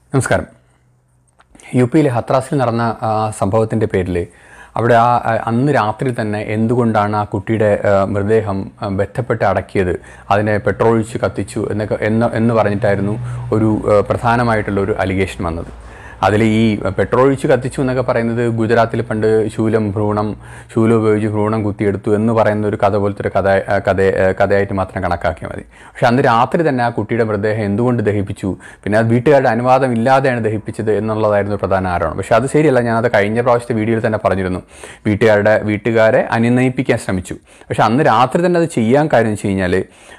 നമസ്കാരം യു പിയിലെ ഹത്രാസിൽ നടന്ന ആ സംഭവത്തിൻ്റെ പേരിൽ അവിടെ ആ ആ, അന്ന് രാത്രി തന്നെ എന്തുകൊണ്ടാണ് ആ കുട്ടിയുടെ ആ, മൃതദേഹം ആ, ബന്ധപ്പെട്ട് അടക്കിയത് അതിനെ പെട്രോൾ ഒഴിച്ച് കത്തിച്ചു എന്നൊക്കെ എന്ന് എന്ന് പറഞ്ഞിട്ടായിരുന്നു ഒരു ആ, പ്രധാനമായിട്ടുള്ള ഒരു അലിഗേഷൻ വന്നത് അതിൽ ഈ പെട്രോൾ ഒഴിച്ച് കത്തിച്ചു എന്നൊക്കെ പറയുന്നത് ഗുജറാത്തിൽ പണ്ട് ശൂലം ഭ്രൂണം ശൂലം ഉപയോഗിച്ച് ഭ്രൂണം കുത്തിയെടുത്തു എന്ന് പറയുന്ന ഒരു കഥ പോലത്തെ ഒരു കഥ ആ, കഥ ആ, കഥയായിട്ട് മാത്രം കണക്കാക്കിയാൽ മതി പക്ഷെ അന്ന് രാത്രി തന്നെ ആ കുട്ടിയുടെ മൃതദേഹം എന്തുകൊണ്ട് ദഹിപ്പിച്ചു പിന്നെ അത് വീട്ടുകാരുടെ അനുവാദം ഇല്ലാതെയാണ് ദഹിപ്പിച്ചത് എന്നുള്ളതായിരുന്നു പ്രധാന ആരോപണം പക്ഷെ അത് ശരിയല്ല ഞാനത് കഴിഞ്ഞ പ്രാവശ്യത്തെ വീഡിയോയിൽ തന്നെ പറഞ്ഞിരുന്നു വീട്ടുകാരുടെ വീട്ടുകാരെ അനുനയിപ്പിക്കാൻ ശ്രമിച്ചു പക്ഷെ അന്ന് രാത്രി തന്നെ അത് ചെയ്യാൻ കാര്യം വെച്ച് കഴിഞ്ഞാൽ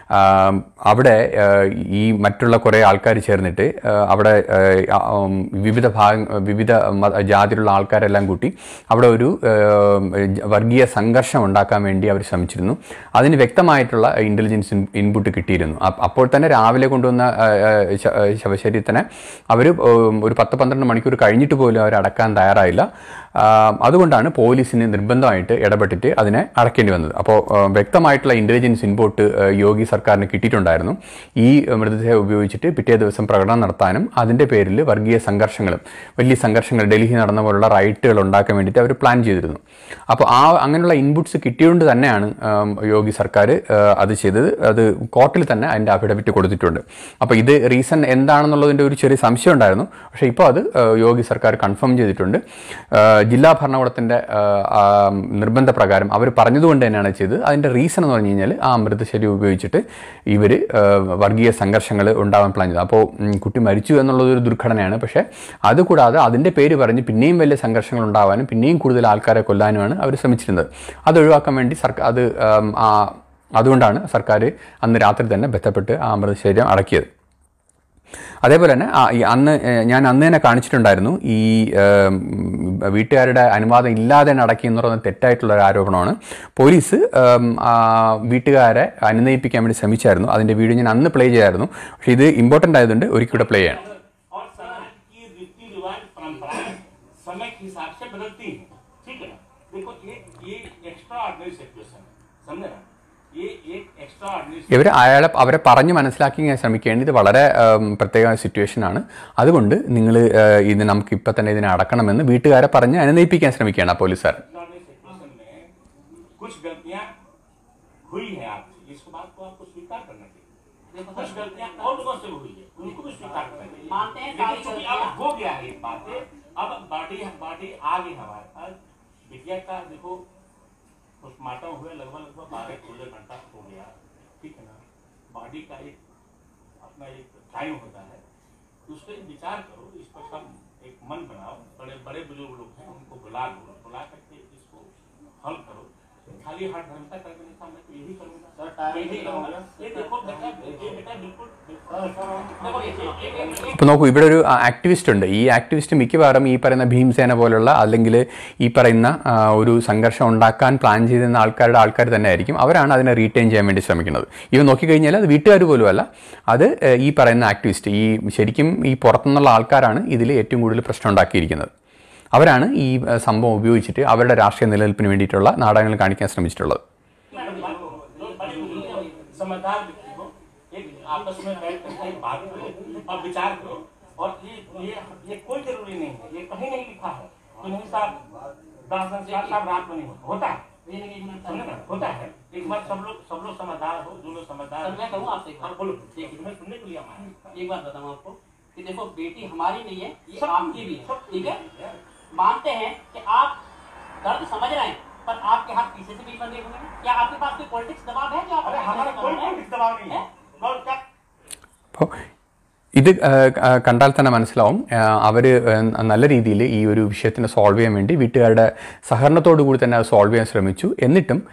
അവിടെ ആ, ഈ മറ്റുള്ള കുറേ ആൾക്കാർ ചേർന്നിട്ട് ആ, അവിടെ ആ, ഉം, വിവിധ ഭാഗ വിവിധ മത ജാതിയിലുള്ള ആൾക്കാരെല്ലാം കൂട്ടി അവിടെ ഒരു ആ, വർഗീയ സംഘർഷം ഉണ്ടാക്കാൻ വേണ്ടി അവർ ശ്രമിച്ചിരുന്നു അതിന് വ്യക്തമായിട്ടുള്ള ഇൻ്റലിജൻസ് ഇൻപുട്ട് കിട്ടിയിരുന്നു അപ്പ- അപ്പോൾ തന്നെ രാവിലെ കൊണ്ടുവന്ന ആ, ആ, ശ- ആ, ശവശരീരത്തിനെ അവർ ഒരു പത്ത് പന്ത്രണ്ട് മണിക്കൂർ കഴിഞ്ഞിട്ട് പോലും അവർ അടക്കാൻ തയ്യാറായില്ല ആ, അതുകൊണ്ടാണ് പോലീസിന് നിർബന്ധമായിട്ട് ഇടപെട്ടിട്ട് അതിനെ അടക്കേണ്ടി വന്നത് അപ്പോൾ ആ, വ്യക്തമായിട്ടുള്ള ഇൻ്റലിജൻസ് ഇൻപുട്ട് ആ, യോഗി സർക്കാരിന് കിട്ടിയിട്ടുണ്ടായിരുന്നു ഈ മൃതദേഹം ഉപയോഗിച്ചിട്ട് പിറ്റേ ദിവസം പ്രകടനം നടത്താനും അതിൻ്റെ പേരിൽ വർഗീയ സംഘർഷങ്ങളും വലിയ സംഘർഷങ്ങൾ ഡൽഹി നടന്ന പോലുള്ള റൈറ്റുകൾ ഉണ്ടാക്കാൻ വേണ്ടിയിട്ട് അവർ പ്ലാൻ ചെയ്തിരുന്നു അപ്പോൾ ആ അങ്ങനെയുള്ള ഇൻപുട്സ് കിട്ടിയതുകൊണ്ട് തന്നെയാണ് ആം, യോഗി സർക്കാർ ആ, അത് ചെയ്തത് അത് കോർട്ടിൽ തന്നെ അതിൻ്റെ അഫിഡവിറ്റ് കൊടുത്തിട്ടുണ്ട് അപ്പോൾ ഇത് റീസൺ എന്താണെന്നുള്ളതിൻ്റെ ഒരു ചെറിയ സംശയം ഉണ്ടായിരുന്നു പക്ഷേ ഇപ്പോൾ അത് ആ, യോഗി സർക്കാർ കൺഫേം ചെയ്തിട്ടുണ്ട് ആ, ജില്ലാ ഭരണകൂടത്തിൻ്റെ നിർബന്ധപ്രകാരം അവർ പറഞ്ഞതുകൊണ്ട് തന്നെയാണ് ചെയ്തത് അതിൻ്റെ റീസൺ എന്ന് പറഞ്ഞു കഴിഞ്ഞാൽ ആ മൃതശരീരം ഉപയോഗിച്ചിട്ട് ഇവർ വർഗീയ സംഘർഷങ്ങൾ ഉണ്ടാവാൻ പ്ലാൻ ചെയ്തു അപ്പോൾ ഉം, കുട്ടി മരിച്ചു എന്നുള്ളത് ഒരു ദുർഘടനയാണ് പക്ഷേ അതുകൂടാതെ അതിൻ്റെ പേര് പറഞ്ഞ് പിന്നെയും വലിയ സംഘർഷങ്ങൾ ഉണ്ടാവാനും പിന്നെയും കൂടുതൽ ആൾക്കാരെ കൊല്ലാനുമാണ് അവർ ശ്രമിച്ചിരുന്നത് അത് ഒഴിവാക്കാൻ വേണ്ടി സർക്കാർ അത് ആം, ആ അതുകൊണ്ടാണ് സർക്കാർ അന്ന് രാത്രി തന്നെ ബന്ധപ്പെട്ട് ആ മൃതശരീരം അടക്കിയത് അതേപോലെ തന്നെ ആ, ഈ അന്ന് ഏഹ്, ഞാൻ അന്ന് തന്നെ കാണിച്ചിട്ടുണ്ടായിരുന്നു ഈ ഏം, വീട്ടുകാരുടെ അനുവാദം ഇല്ലാതെയാണ് അടക്കി എന്ന് പറയുന്നത് തെറ്റായിട്ടുള്ള ഒരു ആരോപണമാണ് പോലീസ് ഏം, ആ, വീട്ടുകാരെ അനുനയിപ്പിക്കാൻ വേണ്ടി ശ്രമിച്ചായിരുന്നു അതിൻ്റെ വീഡിയോ ഞാൻ അന്ന് പ്ലേ ചെയ്യായിരുന്നു പക്ഷേ ഇത് ഇമ്പോർട്ടൻ്റ് ആയതുകൊണ്ട് ഒരിക്കലും പ്ലേ ചെയ്യണം और समाज की रीति रिवाज परंपराएं समय के हिसाब से बदलती हैं ठीक है ना देखो ये ये एक्स्ट्रा ऑर्डिनरी सिचुएशन है समझे ना ये एक एक्स्ट्रा ऑर्डिनरी ഇവർ അയാളെ അവരെ പറഞ്ഞ് മനസ്സിലാക്കി ശ്രമിക്കേണ്ടത് ഇത് വളരെ ഏം, പ്രത്യേക സിറ്റുവേഷനാണ് അതുകൊണ്ട് നിങ്ങൾ ഇത് നമുക്ക് ഇപ്പം തന്നെ ഇതിനെ അടക്കണമെന്ന് വീട്ടുകാരെ പറഞ്ഞ് അനുനയിപ്പിക്കാൻ ശ്രമിക്കുകയാണ് ആ പോലീസുകാർ ऑर्डिनरी सिचुएशन में कुछ गलतियां हुई हैं आपसे इस बात को आपको स्वीकार करना चाहिए कुछ गलतियां और लोगों से हुई है उनको भी स्वीकार करना चाहिए मानते हैं लेकिन सारी चूंकि गलतियां। अब हो गया है ये बातें अब बॉडी बॉडी आ गई हमारे पास बिटिया का देखो पोस्टमार्टम हुए लगभग लगभग बारह सोलह घंटा हो गया ठीक है ना बॉडी का एक अपना एक टाइम होता है तो उस पर विचार करो इस पर सब एक मन बनाओ बड़े बड़े बुजुर्ग लोग हैं उनको बुला लो बुला करके इसको हल करो खाली हाथ धर्मता करके नहीं था मैं तो यही करूंगा सर, टाइम यही कितना हो करूंगा गया? ये देखो बेटा ये बेटा बिल्कुल देखो ये- ये- ये- ये- ഇപ്പോൾ നോക്കൂ ഇവിടെ ഒരു ആക്ടിവിസ്റ്റ് ഉണ്ട് ഈ ആക്ടിവിസ്റ്റ് മിക്കവാറും ഈ പറയുന്ന ഭീംസേന പോലുള്ള അല്ലെങ്കിൽ ഈ പറയുന്ന ആ, ഒരു സംഘർഷം ഉണ്ടാക്കാൻ പ്ലാൻ ചെയ്തിരുന്ന ആൾക്കാരുടെ ആൾക്കാർ തന്നെ ആയിരിക്കും അവരാണ് അതിനെ റീറ്റെയിൻ ചെയ്യാൻ വേണ്ടി ശ്രമിക്കുന്നത് ഇവ നോക്കിക്കഴിഞ്ഞാൽ അത് വീട്ടുകാർ പോലുമല്ല അത് ഏ, ഈ പറയുന്ന ആക്ടിവിസ്റ്റ് ഈ ശരിക്കും ഈ പുറത്തുനിന്നുള്ള ആൾക്കാരാണ് ഇതിൽ ഏറ്റവും കൂടുതൽ പ്രശ്നം ഉണ്ടാക്കിയിരിക്കുന്നത് അവരാണ് ഈ ഏ, സംഭവം ഉപയോഗിച്ചിട്ട് അവരുടെ രാഷ്ട്രീയ നിലനിൽപ്പിന് വേണ്ടിയിട്ടുള്ള നാടകങ്ങൾ കാണിക്കാൻ ശ്രമിച്ചിട്ടുള്ളത് जो बड़े बुजुर्ग समझदार व्यक्ति हो एक आपस में बैठ करके बात करो और विचार करो और ये ये ये कोई जरूरी नहीं है ये कहीं नहीं लिखा है तो नहीं साहब दस दस साल साहब रात में नहीं होता होता है समझे ना? होता है एक बार सब लोग सब लोग समझदार हो जो लोग समझदार सर, मैं कहूँ आपसे एक बात। हाँ, बोलो देखिए मैं सुनने के लिए आया हूँ। एक बात बताऊं आपको कि देखो बेटी हमारी नहीं है ये सब- आपकी भी है सब ठीक है मानते हैं कि आप दर्द समझ रहे हैं पर आपके हाथ पीछे से भी बंधे हुए हैं क्या आपके पास कोई पॉलिटिक्स दबाव है जो आप अरे हमारा कोई कोई दबाव नहीं है और क्या അപ്പോൾ ഇത് ആ, ആ, കണ്ടാൽ തന്നെ മനസ്സിലാവും അവർ നല്ല രീതിയിൽ ഈ ഒരു വിഷയത്തിനെ സോൾവ് ചെയ്യാൻ വേണ്ടി വീട്ടുകാരുടെ സഹകരണത്തോടു കൂടി തന്നെ അത് സോൾവ് ചെയ്യാൻ ശ്രമിച്ചു എന്നിട്ടും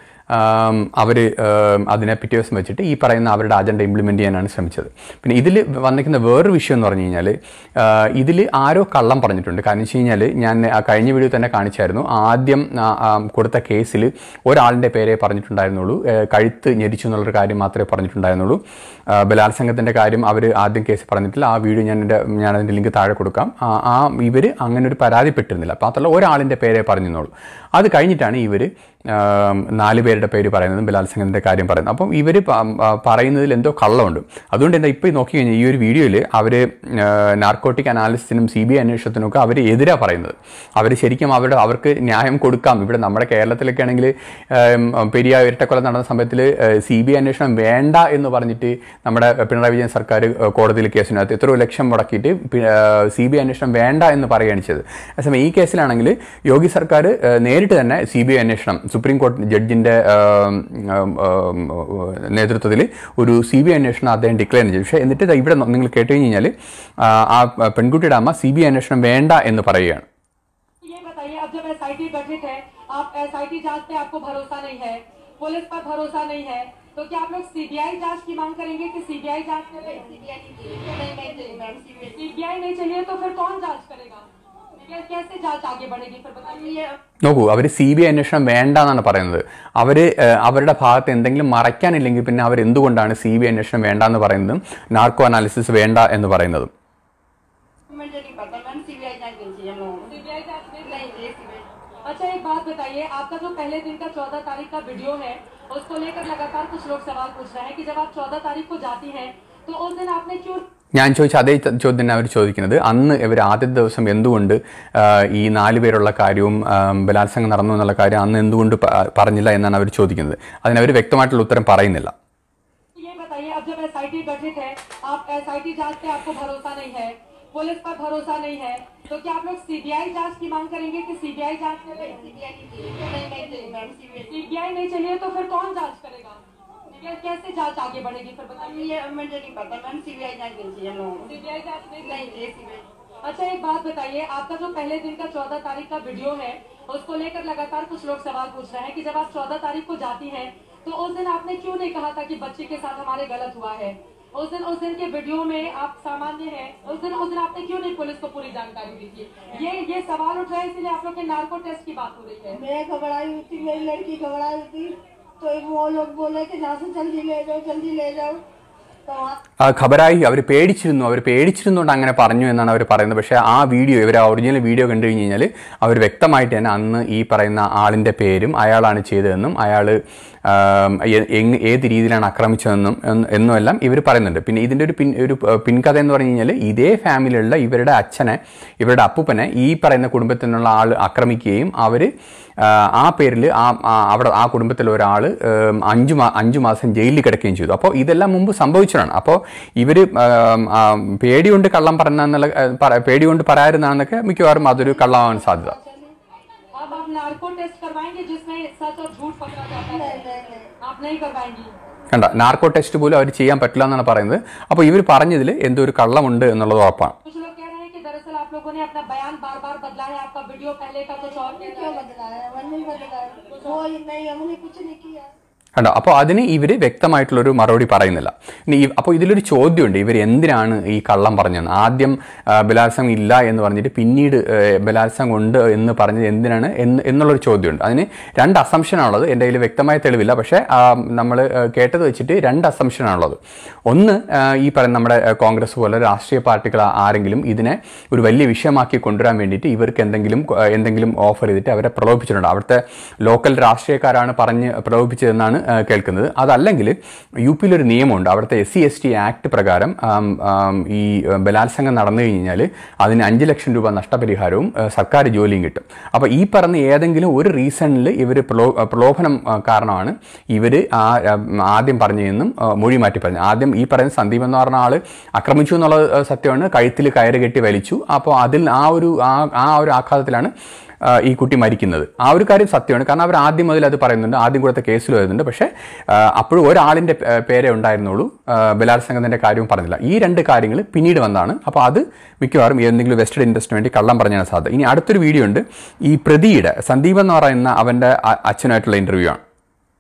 അവർ അതിനെ പിറ്റേ ദിവസം വെച്ചിട്ട് ഈ പറയുന്ന അവരുടെ അജണ്ട ഇംപ്ലിമെൻറ്റ് ചെയ്യാനാണ് ശ്രമിച്ചത് പിന്നെ ഇതിൽ വന്നിരിക്കുന്ന വേറൊരു വിഷയം എന്ന് പറഞ്ഞു കഴിഞ്ഞാൽ ഇതിൽ ആരോ കള്ളം പറഞ്ഞിട്ടുണ്ട് കാരണം വെച്ച് കഴിഞ്ഞാൽ ഞാൻ ആ കഴിഞ്ഞ വീഡിയോ തന്നെ കാണിച്ചായിരുന്നു ആദ്യം ആ, ആ, കൊടുത്ത കേസിൽ ഒരാളിൻ്റെ പേരെ പറഞ്ഞിട്ടുണ്ടായിരുന്നുള്ളൂ ഏ, കഴുത്ത് ഞെരിച്ചു എന്നുള്ളൊരു കാര്യം മാത്രമേ പറഞ്ഞിട്ടുണ്ടായിരുന്നുള്ളൂ ആ, ബലാത്സംഗത്തിൻ്റെ കാര്യം അവർ ആദ്യം കേസ് പറഞ്ഞിട്ടില്ല ആ വീഡിയോ ഞാൻ എൻ്റെ ഞാൻ അതിൻ്റെ ലിങ്ക് താഴെ കൊടുക്കാം ആ ആ ഇവർ അങ്ങനെ ഒരു പരാതിപ്പെട്ടിരുന്നില്ല അപ്പോൾ മാത്രമല്ല ഒരാളിൻ്റെ പേരെ പറഞ്ഞിരുന്നുള്ളൂ അത് കഴിഞ്ഞിട്ടാണ് ഇവർ ആം, നാല് പേരുടെ പേര് പറയുന്നതും ബലാത്സംഗത്തിൻ്റെ കാര്യം പറയുന്നത് അപ്പം ഇവർ പറയുന്നതിൽ എന്തോ കള്ളമുണ്ട് അതുകൊണ്ട് എന്താ ഇപ്പോൾ നോക്കി കഴിഞ്ഞാൽ ഈ ഒരു വീഡിയോയിൽ അവർ നാർക്കോട്ടിക് അനാലിസിസിനും സി ബി ഐ അന്വേഷണത്തിനും ഒക്കെ അവർ എതിരാ പറയുന്നത് അവർ ശരിക്കും അവരുടെ അവർക്ക് ന്യായം കൊടുക്കാം ഇവിടെ നമ്മുടെ കേരളത്തിലൊക്കെ ആണെങ്കിൽ പെരിയ ഇരട്ടക്കൊല നടന്ന സമയത്തിൽ സി ബി ഐ അന്വേഷണം വേണ്ട എന്ന് പറഞ്ഞിട്ട് നമ്മുടെ പിണറായി വിജയൻ സർക്കാർ ഏഹ്, കോടതിയിൽ കേസിനകത്ത് എത്രയോ ലക്ഷം മുടക്കിയിട്ട് സി ബി ഐ അന്വേഷണം വേണ്ട എന്ന് പറയുകയാണ് ചെയ്തത് അതേസമയം ഈ കേസിലാണെങ്കിൽ യോഗി സർക്കാർ ഏഹ്, നേരിട്ട് തന്നെ സി ബി ഐ അന്വേഷണം സുപ്രീം കോടതി ജഡ്ജിൻ്റെ നേതൃത്വത്തിൽ ഒരു സി ബി ഐ അന്വേഷണം അദ്ദേഹം ഡിക്ലെയർ ചെയ്തു പക്ഷേ എന്നിട്ട് ദാ ഇവിടെ നിങ്ങൾ കേട്ട് കഴിഞ്ഞ് കഴിഞ്ഞാൽ ആ പെൺകുട്ടിയുടെ അമ്മ സി ബി ഐ അന്വേഷണം വേണ്ട എന്ന് പറയുകയാണ് ये बताइए अब जब एस गठित है आप एस जांच पे आपको भरोसा नहीं है पुलिस पर भरोसा नहीं है तो क्या आप लोग सीबीआई जांच की मांग करेंगे कि सीबीआई जांच करे सीबीआई नहीं चाहिए तो फिर कौन जांच करेगा क्या- कैसे जांच आगे बढ़ेगी फिर बताइए നോക്കൂ അവർ സി ബി ഐ അന്വേഷണം വേണ്ട എന്നാണ് പറയുന്നത് അവർ അവരുടെ ഭാഗത്ത് എന്തെങ്കിലും മറയ്ക്കാനില്ലെങ്കിൽ പിന്നെ അവർ എന്തുകൊണ്ടാണ് സി ബി ഐ അന്വേഷണം വേണ്ട എന്ന് പറയുന്നതും നാർക്കോ അനാലിസിസ് വേണ്ട എന്ന് പറയുന്നതും मुझे नहीं पता मैम सीबीआई जांच नहीं चाहिए हम लोगों को सीबीआई जांच नहीं नहीं चाहिए सीबीआई अच्छा एक बात बताइए आपका जो पहले दिन का चौदह तारीख का वीडियो है उसको लेकर लगातार कुछ लोग सवाल पूछ रहे हैं कि जब आप चौदह तारीख को जाती हैं तो उस दिन आपने क्यों ഞാൻ ചോദിച്ച അതേ ച- ചോദ്യം തന്നെ അവർ ചോദിക്കുന്നത് അന്ന് ഇവർ ആദ്യത്തെ ദിവസം എന്തുകൊണ്ട് ആ, ഈ നാല് പേരുള്ള കാര്യവും ആ, ബലാത്സംഗം നടന്നു എന്നുള്ള കാര്യം അന്ന് എന്തുകൊണ്ട് പ- പറഞ്ഞില്ല എന്നാണ് അവർ ചോദിക്കുന്നത് അതിനവർ വ്യക്തമായിട്ടുള്ള ഉത്തരം പറയുന്നില്ല ये बताइए अब जब एस गठित है आप एस जांच पे आपको भरोसा नहीं है पुलिस पर भरोसा नहीं है तो क्या आप लोग सीबीआई जांच की मांग करेंगे कि सीबीआई जांच करे सीबीआई नहीं चाहिए नहीं नहीं चाहिए मैम सीबीआई सीबीआई नहीं चाहिए तो फिर कौन जांच करेगा क्या- कैसे जांच आगे बढ़ेगी फिर बताइए ये मुझे नहीं पता मैम सीबीआई जांच नहीं चाहिए हम लोगों को सीबीआई जांच नहीं नहीं चाहिए सीबीआई अच्छा एक बात बताइए आपका जो पहले दिन का चौदह तारीख का वीडियो है उसको लेकर लगातार कुछ लोग सवाल पूछ रहे हैं कि जब आप चौदह तारीख को जाती हैं तो उस दिन आपने क्यों नहीं कहा था कि बच्चे के साथ हमारे गलत हुआ है उस दिन उस दिन के वीडियो में आप सामान्य हैं उस दिन उस दिन आपने क्यों नहीं पुलिस को पूरी जानकारी दी थी ये ये सवाल उठ रहा है इसलिए आप लोग के नार्को टेस्ट की बात हो रही है मैं घबराई हुई थी मेरी लड़की घबराई हुई थी तो वो लोग बोले कि यहाँ से जल्दी ले जाओ जल्दी ले जाओ तो वहाँ ആ ഖബറായി അവർ പേടിച്ചിരുന്നു അവർ പേടിച്ചിരുന്നുകൊണ്ട് അങ്ങനെ പറഞ്ഞു എന്നാണ് അവർ പറയുന്നത് പക്ഷേ ആ വീഡിയോ ഇവർ ആ ഒറിജിനൽ വീഡിയോ കണ്ടു കഴിഞ്ഞ് കഴിഞ്ഞാൽ അവർ വ്യക്തമായിട്ട് തന്നെ അന്ന് ഈ പറയുന്ന ആളിൻ്റെ പേരും അയാളാണ് ചെയ്തതെന്നും അയാൾ ഏത് രീതിയിലാണ് ആക്രമിച്ചതെന്നും എന്ന് എന്നുമെല്ലാം ഇവർ പറയുന്നുണ്ട് പിന്നെ ഇതിൻ്റെ ഒരു പിൻ ഒരു പ- പിൻകഥ എന്ന് പറഞ്ഞു കഴിഞ്ഞാൽ ഇതേ ഫാമിലിയിലുള്ള ഇവരുടെ അച്ഛനെ ഇവരുടെ അപ്പൂപ്പനെ ഈ പറയുന്ന കുടുംബത്തിൽ നിന്നുള്ള ആൾ ആക്രമിക്കുകയും അവർ ആ പേരിൽ ആ ആ- അവിടെ ആ കുടുംബത്തിലെ ഒരാൾ അഞ്ചു മാ അഞ്ചു മാസം ജയിലിൽ കിടക്കുകയും ചെയ്തു അപ്പോൾ ഇതെല്ലാം മുമ്പ് സംഭവിച്ചതാണ് അപ്പോൾ ഇവർ പേടി കൊണ്ട് കള്ളം പറഞ്ഞെന്നുള്ള ഏഹ്, പറ- പേടി കൊണ്ട് പറയാറുന്നാണെന്നൊക്കെ മിക്കവാറും അതൊരു കള്ളമാവാൻ സാധ്യത अब आप नार्को टेस्ट करवाएंगे जिसमें सच और झूठ पकड़ा जाता है नहीं नहीं नहीं आप नहीं करवाएंगी കണ്ട നാർക്കോ ടെസ്റ്റ് പോലും അവർ ചെയ്യാൻ പറ്റില്ല എന്നാണ് പറയുന്നത് അപ്പോൾ ഇവർ പറഞ്ഞതിൽ എന്തോ ഒരു കള്ളമുണ്ട് എന്നുള്ളത് ഉറപ്പാണ് कुछ लोग कह रहे हैं कि दरअसल आप लोगों ने अपना बयान बार बार बदला है आपका वीडियो पहले का कुछ और कह क्यों रहा है बदला है मन नहीं बदला है वो नहीं हमने कुछ नहीं किया കണ്ടോ അപ്പോൾ അതിന് ഇവർ വ്യക്തമായിട്ടുള്ളൊരു മറുപടി പറയുന്നില്ല ഇനി ഈ- അപ്പോൾ ഇതിലൊരു ചോദ്യമുണ്ട് ഇവർ എന്തിനാണ് ഈ കള്ളം പറഞ്ഞത് ആദ്യം ആ, ബലാത്സംഗം ഇല്ല എന്ന് പറഞ്ഞിട്ട് പിന്നീട് ഏ, ബലാത്സംഗം ഉണ്ട് എന്ന് പറഞ്ഞത് എന്തിനാണ് എന്ന് എന്നുള്ളൊരു ചോദ്യമുണ്ട് അതിന് രണ്ട് അസംഷനാണുള്ളത് എൻ്റെ കയ്യിൽ വ്യക്തമായ തെളിവില്ല പക്ഷേ നമ്മൾ കേട്ടത് വെച്ചിട്ട് രണ്ട് അസംഷനാണുള്ളത് ഒന്ന് ആ, ഈ പറയുന്ന നമ്മുടെ ആ, കോൺഗ്രസ് പോലെ രാഷ്ട്രീയ പാർട്ടികൾ ആരെങ്കിലും ഇതിനെ ഒരു വലിയ വിഷയമാക്കി കൊണ്ടുവരാൻ വേണ്ടിയിട്ട് ഇവർക്ക് എന്തെങ്കിലും ആ, എന്തെങ്കിലും ഓഫർ ചെയ്തിട്ട് അവരെ പ്രലോഭിപ്പിച്ചിട്ടുണ്ട് അവിടുത്തെ ലോക്കൽ രാഷ്ട്രീയക്കാരാണ് പറഞ്ഞ് പ്രലോഭിപ്പിച്ചതെന്നാണ് ആ, കേൾക്കുന്നത് അതല്ലെങ്കിൽ യു പിയിലൊരു നിയമമുണ്ട് അവിടുത്തെ S C S T act പ്രകാരം ആം, ആം, ഈ ആ, ബലാത്സംഗം നടന്നു കഴിഞ്ഞാൽ അതിന് അഞ്ച് ലക്ഷം രൂപ നഷ്ടപരിഹാരവും ആ, സർക്കാർ ജോലിയും കിട്ടും അപ്പോൾ ഈ പറഞ്ഞ ഏതെങ്കിലും ഒരു റീസണിൽ ഇവർ പ്രലോ പ്രലോഭനം ആ, കാരണമാണ് ഇവർ ആ ആ, ആദ്യം പറഞ്ഞതെന്നും ആ, മൊഴി മാറ്റി പറഞ്ഞു ആദ്യം ഈ പറയുന്ന സന്ദീപ് എന്ന് പറഞ്ഞ ആൾ ആക്രമിച്ചു എന്നുള്ളത് ആ, സത്യമാണ് കഴുത്തിൽ കയറ് കെട്ടി വലിച്ചു അപ്പോൾ അതിൽ ആ ഒരു ആ ആ ഒരു ആഘാതത്തിലാണ് ആ, ഈ കുട്ടി മരിക്കുന്നത് ആ ഒരു കാര്യം സത്യമാണ് കാരണം അവർ ആദ്യം മുതൽ അത് പറയുന്നുണ്ട് ആദ്യം കൊടുത്ത കേസിൽ വരുന്നുണ്ട് പക്ഷേ ആ, അപ്പോഴും ഒരാളിൻ്റെ പേ- പേരേ ഉണ്ടായിരുന്നുള്ളൂ ആ, ബലാത്സംഗത്തിൻ്റെ കാര്യവും പറഞ്ഞില്ല ഈ രണ്ട് കാര്യങ്ങൾ പിന്നീട് വന്നതാണ് അപ്പോൾ അത് മിക്കവാറും എന്തെങ്കിലും വെസ്റ്റഡ് ഇൻട്രസ്റ്റിന് വേണ്ടി കള്ളം പറഞ്ഞാണ് സാധ്യത ഇനി അടുത്തൊരു വീഡിയോ ഉണ്ട് ഈ പ്രതിയുടെ സന്ദീപ് എന്ന് പറയുന്ന അവൻ്റെ അ- അച്ഛനായിട്ടുള്ള ഇൻ്റർവ്യൂ ആണ്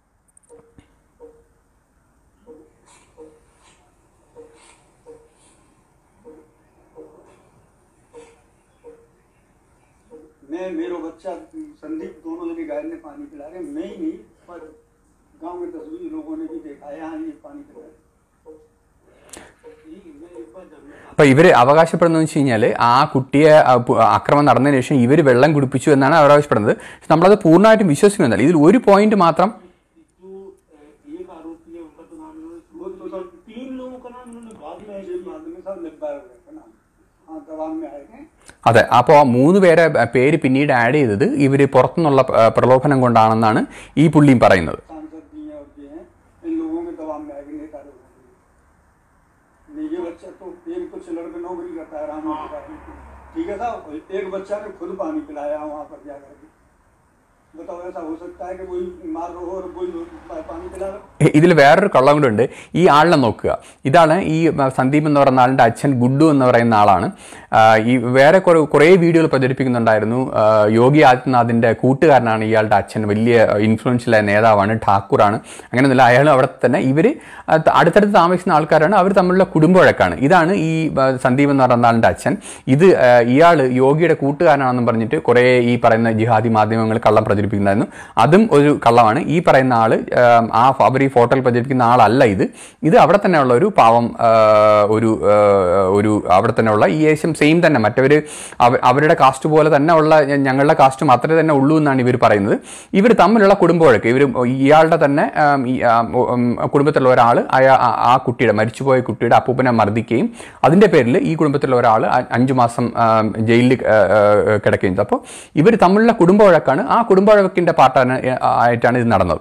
मैं मेरो बच्चा संदीप दोनों जने गाय ने पानी पिला रहे मैं ही नहीं पर गांव के दस बीस लोगों ने भी देखा है यहाँ ये पानी पिला रहे। ठीक है, मैं एक बार जरूर അപ്പോൾ ഇവർ അവകാശപ്പെടുന്നത് വെച്ച് കഴിഞ്ഞാൽ ആ കുട്ടിയെ ആ, പു- ആക്രമണം നടന്നതിന് ശേഷം ഇവർ വെള്ളം കുടിപ്പിച്ചു എന്നാണ് അവർ ആവശ്യപ്പെടുന്നത് പക്ഷെ നമ്മളത് പൂർണ്ണമായിട്ടും വിശ്വസിക്കുന്നില്ല ഇതിൽ ഒരു പോയിന്റ് മാത്രം जो अ, एक आरोपी है उनका तो नाम इन्होंने वो तो सब तीन लोगों का नाम इन्होंने बाद में ये बाद में सब निब्बा हो गया था ना हाँ दवा में आए हैं അതെ അപ്പോൾ മൂന്ന് പേരെ പേര് പിന്നീട് ആഡ് ചെയ്തത് ഇവർ പുറത്തുനിന്നുള്ള ആ, പ്രലോഭനം കൊണ്ടാണെന്നാണ് ഈ പുള്ളിയും പറയുന്നത് सांसद जी हैं और ये हैं इन लोगों के दवा में आएंगे नेता लोगों के नहीं ये बच्चा तो एक तो चिल्लर पे नौकरी करता है राम ठीक है साहब एक बच्चा ने खुद पानी पिलाया वहाँ पर जाकर के बताओ ऐसा हो सकता है कि कोई मार रहो और कोई पानी पिला रहा ഇതിൽ വേറൊരു കള്ളം കൂടെ ഉണ്ട് ഈ ആളിനെ നോക്കുക ഇതാണ് ഈ ആ, സന്ദീപ് എന്ന് പറയുന്ന ആളിൻ്റെ അച്ഛൻ ഗുഡു എന്ന് പറയുന്ന ആളാണ് ആ, ഈ വേറെ കുറേ കുറേ വീഡിയോകൾ പ്രചരിപ്പിക്കുന്നുണ്ടായിരുന്നു ആ, യോഗി ആദിത്യനാഥിൻ്റെ കൂട്ടുകാരനാണ് ഇയാളുടെ അച്ഛൻ വലിയ ഇൻഫ്ലുവൻഷ്യലായ നേതാവാണ് ഠാക്കൂറാണ് അങ്ങനെയൊന്നുമില്ല അയാൾ അവിടെ തന്നെ ഇവർ അടുത്തടുത്ത് താമസിക്കുന്ന ആൾക്കാരാണ് അവർ തമ്മിലുള്ള കുടുംബവഴക്കാണ് ഇതാണ് ഈ ആ, സന്ദീപ് എന്ന് പറയുന്ന ആളിൻ്റെ അച്ഛൻ ഇത് ഇയാൾ യോഗിയുടെ കൂട്ടുകാരനാണെന്ന് പറഞ്ഞിട്ട് കുറേ ഈ പറയുന്ന ജിഹാദി മാധ്യമങ്ങൾ കള്ളം പ്രചരിപ്പിക്കുന്നുണ്ടായിരുന്നു അതും ഒരു കള്ളമാണ് ഈ പറയുന്ന ആൾ ആ അവർ ഈ ഫോട്ടോയിൽ പ്രചരിപ്പിക്കുന്ന ആളല്ല ഇത് ഇത് അവിടെ തന്നെയുള്ള ഒരു പാവം ആ, ഒരു ആ, ഒരു അവിടെ തന്നെയുള്ള ഈ ഏകദേശം സെയിം തന്നെ മറ്റവർ അവരുടെ കാസ്റ്റ് പോലെ തന്നെ ഉള്ള ഞ- ഞങ്ങളുടെ കാസ്റ്റ് മാത്രമേ തന്നെ ഉള്ളൂ എന്നാണ് ഇവർ പറയുന്നത് ഇവർ തമ്മിലുള്ള കുടുംബ വഴക്ക് ഇവർ ഇയാളുടെ തന്നെ ആം, ഈ, ആം, ഉം, കുടുംബത്തിലുള്ള ഒരാൾ ആ കുട്ടിയുടെ മരിച്ചുപോയ കുട്ടിയുടെ അപ്പൂപ്പനെ മർദ്ദിക്കുകയും അതിൻ്റെ പേരിൽ ഈ കുടുംബത്തിലുള്ള ഒരാൾ അഞ്ചു മാസം ആം, ജയിലിൽ ആ, ആ, കിടക്കുകയും ചെയ്തു അപ്പോൾ ഇവർ തമ്മിലുള്ള കുടുംബ വഴക്കാണ് ആ കുടുംബ വഴക്കിൻ്റെ പാർട്ടാണ് ആയിട്ടാണ് ഇത് നടന്നത്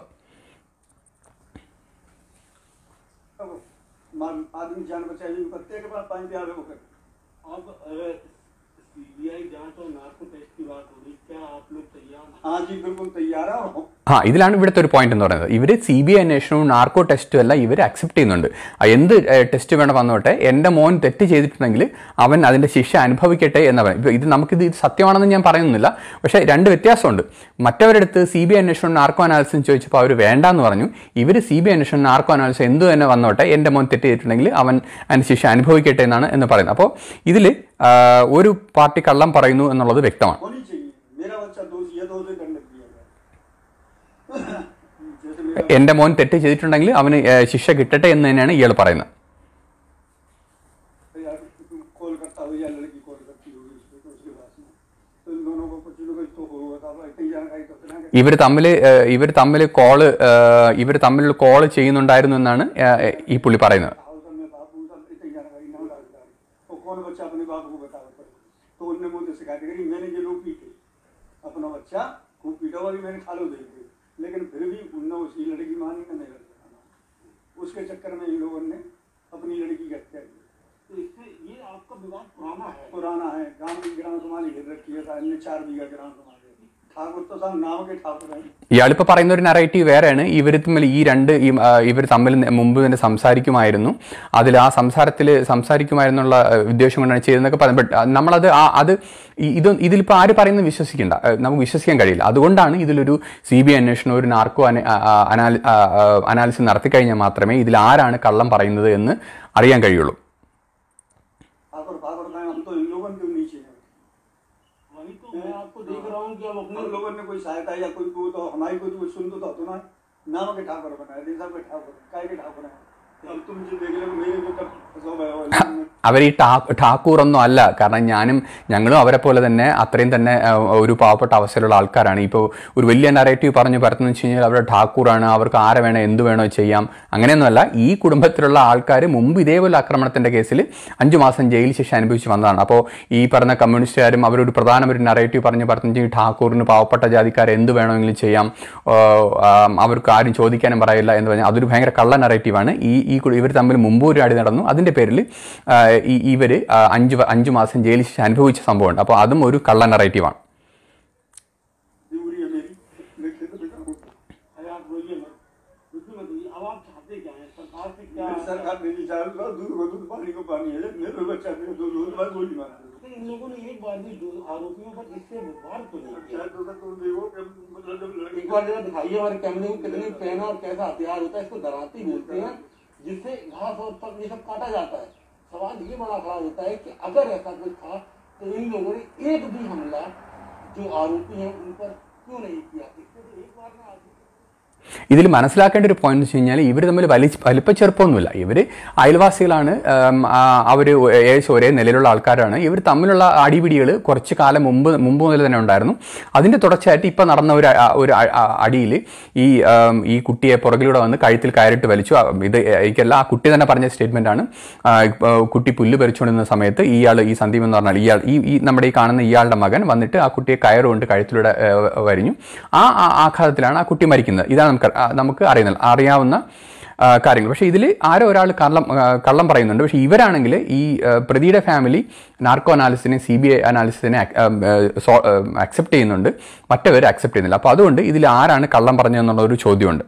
मार- आदमी जान बचाई पत्ते के बाद पानी प्यार होकर अब अगर सीबीआई जांच और नार्को टेस्ट की बात हो रही क्या आप लोग तैयार हैं? हाँ जी बिल्कुल तैयार है और ആ ഇതിലാണ് ഇവിടുത്തെ ഒരു പോയിന്റ് എന്ന് പറയുന്നത് ഇവർ സി ബി ഐ അന്വേഷണവും നാർക്കോ ടെസ്റ്റും എല്ലാം ഇവർ അക്സെപ്റ്റ് ചെയ്യുന്നുണ്ട് ആ, എന്ത് ടെസ്റ്റ് വേണം വന്നോട്ടെ എൻ്റെ മോൻ തെറ്റ് ചെയ്തിട്ടുണ്ടെങ്കിൽ അവൻ അതിൻ്റെ ശിക്ഷ അനുഭവിക്കട്ടെ എന്ന് പറയും ഇപ്പോൾ ഇത് നമുക്കിത് ഇത് സത്യമാണെന്ന് ഞാൻ പറയുന്നില്ല പക്ഷേ രണ്ട് വ്യത്യാസമുണ്ട് മറ്റവരടുത്ത് സി ബി ഐ അന്വേഷണം നാർക്കോ അനാലിസിസ് ചോദിച്ചപ്പോൾ അവർ വേണ്ടാന്ന് പറഞ്ഞു ഇവർ സി ബി ഐ അന്വേഷണം നാർക്കോ അനാലിസിസ് എന്ത് തന്നെ വന്നോട്ടെ എൻ്റെ മോൻ തെറ്റ് ചെയ്തിട്ടുണ്ടെങ്കിൽ അവൻ അതിൻ്റെ ശിക്ഷ അനുഭവിക്കട്ടെ എന്നാണ് എന്ന് പറയുന്നത് അപ്പോൾ ഇതിൽ ഒരു പാർട്ടി കള്ളം പറയുന്നു എന്നുള്ളത് വ്യക്തമാണ് होनी चाहिए मेरा बच्चा दोषी है तो उसे दंड दिया जाए जैसे मेरा എൻ്റെ മോൻ തെറ്റ് ചെയ്തിട്ടുണ്ടെങ്കിൽ അവന് ഏഹ്, ശിക്ഷ കിട്ടട്ടെ എന്ന് തന്നെയാണ് ഇയാൾ പറയുന്നത് यार कॉल करता हो या लड़की कॉल करती होगी उसको तो उसके पास में तो इन दोनों को कुछ ना कुछ तो होगा था इतनी जानकारी तो इतना कि ഇവർ തമ്മിൽ ഇവർ തമ്മിൽ കോള് ഇവർ തമ്മിൽ കോള് ചെയ്യുന്നുണ്ടായിരുന്നു എന്നാണ് ഏഹ്, ഈ പുള്ളി പറയുന്നത് हाउस में बापू सब इतनी जानकारी ना डालता तो कौन बच्चा अपने बाप को बताओ पर तो उनने मुझे शिकायत करी मैंने ये लोग पीटे अपना बच्चा खूब पीटा हुआ भी मैंने खा लो दे दिए लेकिन फिर भी उनने उसकी लड़की मानी ना नहीं लड़की उसके चक्कर में इन लोगों ने अपनी लड़की की हत्या की तो इससे ये आपका विवाद पुराना है पुराना है गांव की ग्राम समाधि घेर रखी है था इनने चार बीघा ग्राम समाधि ठाकुर तो सब नाम के ठाकुर हैं ഇയാളിപ്പോൾ പറയുന്ന ഒരു നറേറ്റീവ് വേറെയാണ് ഇവർ തമ്മിൽ ഈ രണ്ട് ഇവർ തമ്മിൽ മുമ്പ് തന്നെ സംസാരിക്കുമായിരുന്നു അതിൽ ആ സംസാരത്തിൽ സംസാരിക്കുമായിരുന്നുള്ള ഏഹ്, ഉദ്ദേശം കൊണ്ടാണ് ചെയ്തതെന്നൊക്കെ പറഞ്ഞു ബട്ട് നമ്മളത് ആ അത് ഈ- ഇത് ഇതിലിപ്പോൾ ആര് പറയുന്നത് വിശ്വസിക്കേണ്ട ഏഹ്, നമുക്ക് വിശ്വസിക്കാൻ കഴിയില്ല അതുകൊണ്ടാണ് ഇതിലൊരു സി ബി ഐ അന്വേഷണം ഒരു നാർക്കോ അന- ആ- ആ- അനാലി അനാലിസിസ് നടത്തി കഴിഞ്ഞാൽ മാത്രമേ ഇതിൽ ആരാണ് കള്ളം പറയുന്നത് എന്ന് അറിയാൻ കഴിയുള്ളൂ ठाकुर ठाकुर का हम तो इन लोगों के नीचे हैं वही तो मैं आपको देख रहा हूँ कि अब हम अपने लोगों ने कोई सहायता या कोई को तो हमारी कोई तो कुछ सुन तो तो ना नाम के ठाकुर बनाए देशा के ठाकुर काय के ठाकुर हैं अब तुम जो देख लो मेरे को तब फंसो गए അവർ ഈ ഠാ ഠാക്കൂർ ഒന്നും അല്ല കാരണം ഞാനും ഞങ്ങളും അവരെ പോലെ തന്നെ അത്രയും തന്നെ ആ, ഒരു പാവപ്പെട്ട അവസ്ഥയിലുള്ള ആൾക്കാരാണ് ഇപ്പോൾ ഒരു വലിയ നറേറ്റീവ് പറഞ്ഞു പരത്തുന്നത് വെച്ച് കഴിഞ്ഞാൽ അവരുടെ ഠാക്കൂറാണ് അവർക്ക് ആരെ വേണോ എന്ത് വേണോ ചെയ്യാം അങ്ങനെയൊന്നുമല്ല ഈ കുടുംബത്തിലുള്ള ആൾക്കാർ മുമ്പ് ഇതേപോലെ ആക്രമണത്തിൻ്റെ കേസിൽ അഞ്ചു മാസം ജയിൽ ശിക്ഷ അനുഭവിച്ച് വന്നതാണ് അപ്പോൾ ഈ പറഞ്ഞ കമ്മ്യൂണിസ്റ്റുകാരും അവരൊരു പ്രധാന ഒരു നറേറ്റീവ് പറഞ്ഞു പറഞ്ഞു ഈ ഠാക്കൂറിന് പാവപ്പെട്ട ജാതിക്കാരെ എന്ത് വേണമെങ്കിലും ചെയ്യാം ഓ, ആ, അവർക്ക് ആരും ചോദിക്കാനും പറയില്ല എന്ന് പറഞ്ഞാൽ അതൊരു ഭയങ്കര കള്ള നറേറ്റീവാണ് ഈ ഈ ഇവർ തമ്മിൽ മുമ്പ് ഒരു അടി നടന്നു അതിൻ്റെ പേരിൽ ഈ ഇവർ അഞ്ച് വ- അഞ്ച് മാസം ജയിൽ ശിക്ഷ അനുഭവിച്ച സംഭവമുണ്ട് അപ്പോൾ അതും ഒരു കള്ള നറേറ്റീവാണ് जरूरी है मेरी मैं खेत बेटा हूँ अरे आप रोइए मत दुखी मत होइए अब आप चाहते क्या है सरकार से क्या मेरी सरकार मेरी चार दूध को दूध पानी को पानी है मेरे बच्चा मेरे दूध दूध बाद गोली मार लेकिन इन लोगों ने एक बार भी दो आरोपियों पर इससे व्यवहार तो नहीं किया चाहे तो तक तुम देखो कि मतलब जब लड़की एक बार जरा दिखाइए हमारे कैमरे को कितनी पेन और कैसा हथियार होता है इसको दराती बोलते हैं जिससे घास और तक ये सब काटा जाता है सवाल ये बड़ा खड़ा होता है कि अगर ऐसा कुछ था तो इन लोगों ने एक भी हमला जो आरोपी हैं उन पर क्यों नहीं किया इससे तो एक बार ना आदमी ഇതിൽ മനസ്സിലാക്കേണ്ട ഒരു പോയിന്റ് എന്ന് വെച്ച് കഴിഞ്ഞാൽ ഇവർ തമ്മിൽ വലി വലിപ്പച്ചെറുപ്പമൊന്നുമില്ല ഇവർ അയൽവാസികളാണ് അവർ ഏകദേശം ഒരേ നിലയിലുള്ള ആൾക്കാരാണ് ഇവർ തമ്മിലുള്ള അടിപിടികൾ കുറച്ച് കാലം മുമ്പ് മുമ്പ് മുതൽ തന്നെ ഉണ്ടായിരുന്നു അതിൻ്റെ തുടർച്ചയായിട്ട് ഇപ്പം നടന്ന ഒരു അ- ഒരു അടിയിൽ ഈ ആം, ഈ കുട്ടിയെ പുറകിലൂടെ വന്ന് കഴുത്തിൽ കയറിട്ട് വലിച്ചു ആ, ഇത് എനിക്കല്ല ആ കുട്ടി തന്നെ പറഞ്ഞ സ്റ്റേറ്റ്മെന്റ് ആണ് ആ, ഇപ്പ, കുട്ടി പുല്ല് പരിച്ചുകൊണ്ടിരുന്ന സമയത്ത് ഇയാൾ ഈ സന്ദീപ് എന്ന് പറഞ്ഞാൽ ഇയാൾ ഈ ഈ നമ്മുടെ ഈ കാണുന്ന ഇയാളുടെ മകൻ വന്നിട്ട് ആ കുട്ടിയെ കയറുകൊണ്ട് കഴുത്തിലൂടെ ഏ, വരിഞ്ഞു ആ ആ ആഘാതത്തിലാണ് ആ കുട്ടി മരിക്കുന്നത് ഇതാണ് നമുക്ക് ആ, നമുക്ക് അറിയുന്നത് അറിയാവുന്ന ആ, കാര്യങ്ങൾ പക്ഷേ ഇതിൽ ആരോ ഒരാൾ കള്ളം ആ, കള്ളം പറയുന്നുണ്ട് പക്ഷേ ഇവരാണെങ്കിൽ ഈ ആ, പ്രതിയുടെ ഫാമിലി നാർക്കോ അനാലിസിനെ സി ബി ഐ അനാലിസിനെ അക്സെപ്റ്റ് ചെയ്യുന്നുണ്ട് മറ്റവർ അക്സെപ്റ്റ് ചെയ്യുന്നില്ല അപ്പോൾ അതുകൊണ്ട് ഇതിൽ ആരാണ് കള്ളം പറഞ്ഞതെന്നുള്ള ഒരു ചോദ്യമുണ്ട്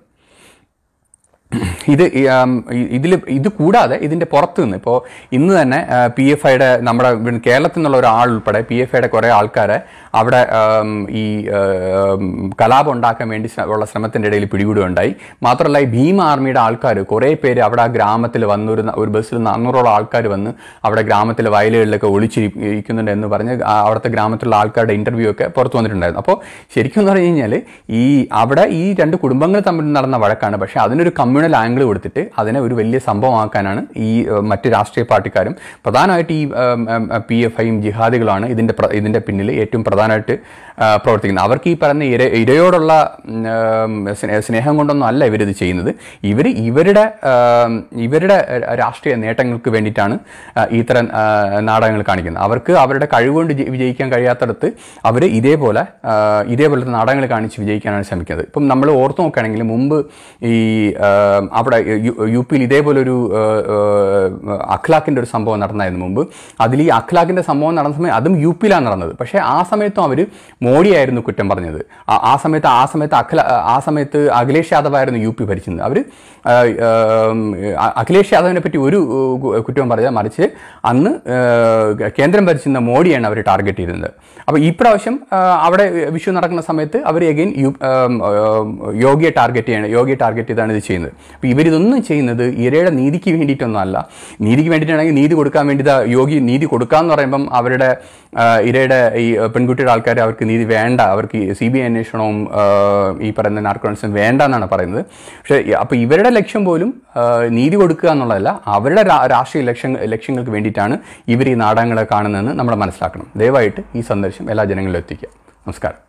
ഇത് ഇതിൽ ഇത് കൂടാതെ ഇതിൻ്റെ പുറത്ത് നിന്ന് ഇപ്പോൾ ഇന്ന് തന്നെ പി എഫ് ഐയുടെ നമ്മുടെ ഇവിടെ കേരളത്തിൽ നിന്നുള്ള ഒരാൾ ഉൾപ്പെടെ പി എഫ് ഐയുടെ കുറേ ആൾക്കാരെ അവിടെ ആം, ഈ ആം, കലാപം ഉണ്ടാക്കാൻ വേണ്ടി ശ്ര- ഉള്ള ശ്രമത്തിൻ്റെ ഇടയിൽ പിടികൂടുകയുണ്ടായി മാത്രമല്ല ഈ ഭീമ ആർമിയുടെ ആൾക്കാർ കുറേ പേര് അവിടെ ആ ഗ്രാമത്തിൽ വന്നൊരു ഒരു ബസ്സിൽ നാനൂറോളം ആൾക്കാർ വന്ന് അവിടെ ഗ്രാമത്തിലെ വയലുകളിലൊക്കെ ഒളിച്ചിരിക്കുന്നുണ്ട് എന്ന് പറഞ്ഞ് ആ അവിടുത്തെ ഗ്രാമത്തിലുള്ള ആൾക്കാരുടെ ഇൻ്റർവ്യൂ ഒക്കെ പുറത്തു വന്നിട്ടുണ്ടായിരുന്നു അപ്പോൾ ശരിക്കും എന്ന് പറഞ്ഞു കഴിഞ്ഞാൽ ഈ അവിടെ ഈ രണ്ട് കുടുംബങ്ങൾ തമ്മിൽ നടന്ന വഴക്കാണ് പക്ഷേ അതിനൊരു കമ്മ്യൂണൽ ആംഗിൾ കൊടുത്തിട്ട് അതിനെ ഒരു വലിയ സംഭവമാക്കാനാണ് ഈ ഏഹ്, മറ്റ് രാഷ്ട്രീയ പാർട്ടിക്കാരും പ്രധാനമായിട്ട് ഈ പി എഫ് ഐയും ജിഹാദികളാണ് ഇതിൻ്റെ പ്ര- ഇതിൻ്റെ പിന്നിൽ ഏറ്റവും പ്രധാനമായിട്ട് ആ, പ്രവർത്തിക്കുന്നത് അവർക്ക് ഈ പറയുന്ന ഇര ഇരയോടുള്ള ഉം, ഏം, സ്നേ- സ്നേഹം കൊണ്ടൊന്നും അല്ല ഇവരിത് ചെയ്യുന്നത് ഇവർ ഇവരുടെ ആം, ഇവരുടെ രാഷ്ട്രീയ നേട്ടങ്ങൾക്ക് വേണ്ടിയിട്ടാണ് ആ, ഇത്തരം ആ, നാടകങ്ങൾ കാണിക്കുന്നത് അവർക്ക് അവരുടെ കഴിവുകൊണ്ട് ജയി- വിജയിക്കാൻ കഴിയാത്തടത്ത് അവർ ഇതേപോലെ ആ, ഇതേപോലത്തെ നാടകങ്ങൾ കാണിച്ച് വിജയിക്കാനാണ് ശ്രമിക്കുന്നത് ഇപ്പം നമ്മൾ ഓർത്തു നോക്കുകയാണെങ്കിൽ മുമ്പ് ഈ ആ, അവിടെ യു- യു പിയിൽ ഇതേപോലൊരു ആ, ആ, അഖ്ലാഖിൻ്റെ ഒരു സംഭവം നടന്നായിരുന്നു മുമ്പ് അതിൽ ഈ അഖ്ലാഖിൻ്റെ സംഭവം നടന്ന സമയം അതും യു പിയിലാണ് നടന്നത് പക്ഷേ ആ സമയത്തും അവർ മോഡിയായിരുന്നു കുറ്റം പറഞ്ഞത് ആ- ആ സമയത്ത് ആ സമയത്ത് അഖില ആ സമയത്ത് അഖിലേഷ് യാദവ് ആയിരുന്നു യു പി ഭരിച്ചത് അവർ അഖിലേഷ് യാദവിനെ പറ്റി ഒരു ഏഹ്, കുറ്റവും പറഞ്ഞാൽ മറിച്ച് അന്ന് ഏഹ്, കേന്ദ്രം ഭരിച്ചിരുന്ന മോഡിയാണ് അവർ ടാർഗറ്റ് ചെയ്തിരുന്നത് അപ്പോൾ ഈ പ്രാവശ്യം ഏഹ്, അവിടെ വിഷു നടക്കുന്ന സമയത്ത് അവർ എഗെയിൻ യു ഏം, ഏം, യോഗിയെ ടാർഗറ്റ് ചെയ്യണം യോഗിയെ ടാർഗറ്റ് ചെയ്താണ് ഇത് ചെയ്യുന്നത് അപ്പോൾ ഇവരിതൊന്നും ചെയ്യുന്നത് ഇരയുടെ നീതിക്ക് വേണ്ടിയിട്ടൊന്നും അല്ല നീതിക്ക് വേണ്ടിയിട്ടാണെങ്കിൽ നീതി കൊടുക്കാൻ വേണ്ടി ദാ യോഗി നീതി കൊടുക്കാന്ന് പറയുമ്പം അവരുടെ ആ, ഇരയുടെ ഈ പെൺകുട്ടിയുടെ ആൾക്കാർ അവർക്ക് നീതി വേണ്ട അവർക്ക് സി ബി ഐ അന്വേഷണവും ആ, ഈ പറയുന്ന നാർക്കോൺസും വേണ്ട എന്നാണ് പറയുന്നത് പക്ഷേ അപ്പോൾ ഇവരുടെ ലക്ഷ്യം പോലും ആ, നീതി കൊടുക്കുക എന്നുള്ളതല്ല അവരുടെ രാ- രാഷ്ട്രീയ ലക്ഷ്യ ലക്ഷ്യങ്ങൾക്ക് വേണ്ടിയിട്ടാണ് ഇവർ ഈ നാടകങ്ങളെ കാണുന്നതെന്ന് നമ്മൾ മനസ്സിലാക്കണം ദയവായിട്ട് ഈ സന്ദേശം എല്ലാ ജനങ്ങളിലും എത്തിക്കുക നമസ്കാരം